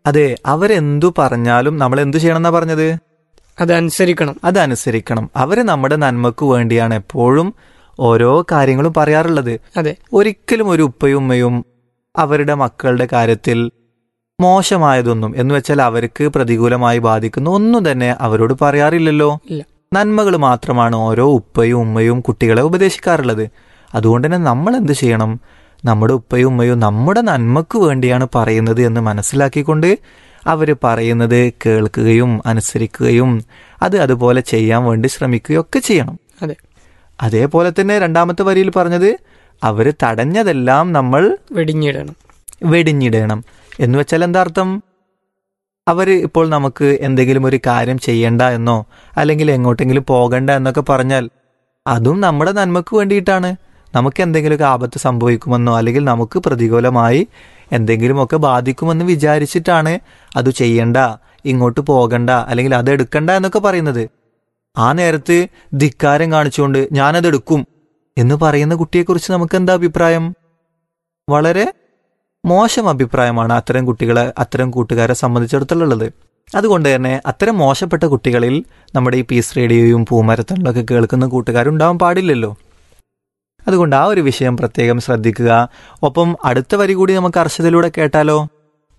അതെ അവരെന്തു പറഞ്ഞാലും നമ്മൾ എന്തു ചെയ്യണമെന്നാ പറഞ്ഞത് അതനുസരിക്കണം അതനുസരിക്കണം അവര് നമ്മുടെ നന്മക്ക് വേണ്ടിയാണ് എപ്പോഴും ഓരോ കാര്യങ്ങളും പറയാറുള്ളത് അതെ ഒരിക്കലും ഒരു ഉപ്പയും ഉമ്മയും അവരുടെ മക്കളുടെ കാര്യത്തിൽ മോശമായതൊന്നും എന്ന് വെച്ചാൽ അവർക്ക് പ്രതികൂലമായി ബാധിക്കുന്ന ഒന്നും തന്നെ അവരോട് പറയാറില്ലല്ലോ ഇല്ല. നന്മകൾ മാത്രമാണ് ഓരോ ഉപ്പയും ഉമ്മയും കുട്ടികളെ ഉപദേശിക്കാറുള്ളത് അതുകൊണ്ട് തന്നെ നമ്മൾ എന്ത് ചെയ്യണം നമ്മുടെ ഉപ്പയും ഉമ്മയും നമ്മുടെ നന്മക്ക് വേണ്ടിയാണ് പറയുന്നത് എന്ന് മനസ്സിലാക്കിക്കൊണ്ട് അവർ പറയുന്നത് കേൾക്കുകയും അനുസരിക്കുകയും അത് അതുപോലെ ചെയ്യാൻ വേണ്ടി ശ്രമിക്കുകയും ഒക്കെ ചെയ്യണം അതെ അതേപോലെ തന്നെ രണ്ടാമത്തെ വരിയിൽ പറഞ്ഞത് അവര് തടഞ്ഞതെല്ലാം നമ്മൾ വെടിഞ്ഞിടണം വെടിഞ്ഞിടണം എന്ന് വെച്ചാൽ എന്താ അർത്ഥം അവർ ഇപ്പോൾ നമുക്ക് എന്തെങ്കിലും ഒരു കാര്യം ചെയ്യണ്ട എന്നോ അല്ലെങ്കിൽ എങ്ങോട്ടെങ്കിലും പോകണ്ട എന്നൊക്കെ പറഞ്ഞാൽ അതും നമ്മുടെ നന്മക്ക് വേണ്ടിയിട്ടാണ് നമുക്ക് എന്തെങ്കിലുമൊക്കെ ആപത്ത് സംഭവിക്കുമെന്നോ അല്ലെങ്കിൽ നമുക്ക് പ്രതികൂലമായി എന്തെങ്കിലുമൊക്കെ ബാധിക്കുമെന്ന് വിചാരിച്ചിട്ടാണ് അത് ചെയ്യണ്ട ഇങ്ങോട്ട് പോകണ്ട അല്ലെങ്കിൽ അത് എടുക്കണ്ട എന്നൊക്കെ പറയുന്നത് ആ നേരത്ത് ധിക്കാരം കാണിച്ചുകൊണ്ട് ഞാനത് എടുക്കും എന്ന് പറയുന്ന കുട്ടിയെക്കുറിച്ച് നമുക്ക് എന്താ അഭിപ്രായം വളരെ മോശം അഭിപ്രായമാണ് അത്തരം കുട്ടികളെ അത്തരം കൂട്ടുകാരെ സംബന്ധിച്ചിടത്തോളം ഉള്ളത് അതുകൊണ്ട് തന്നെ അത്തരം മോശപ്പെട്ട കുട്ടികളിൽ നമ്മുടെ ഈ പീസ് റേഡിയോയും പൂമരത്തണിലൊക്കെ കേൾക്കുന്ന കൂട്ടുകാരുണ്ടാവാൻ പാടില്ലല്ലോ അതുകൊണ്ട് ആ ഒരു വിഷയം പ്രത്യേകം ശ്രദ്ധിക്കുക ഒപ്പം അടുത്ത വരി കൂടി നമുക്ക് അർഷതയിലൂടെ കേട്ടാലോ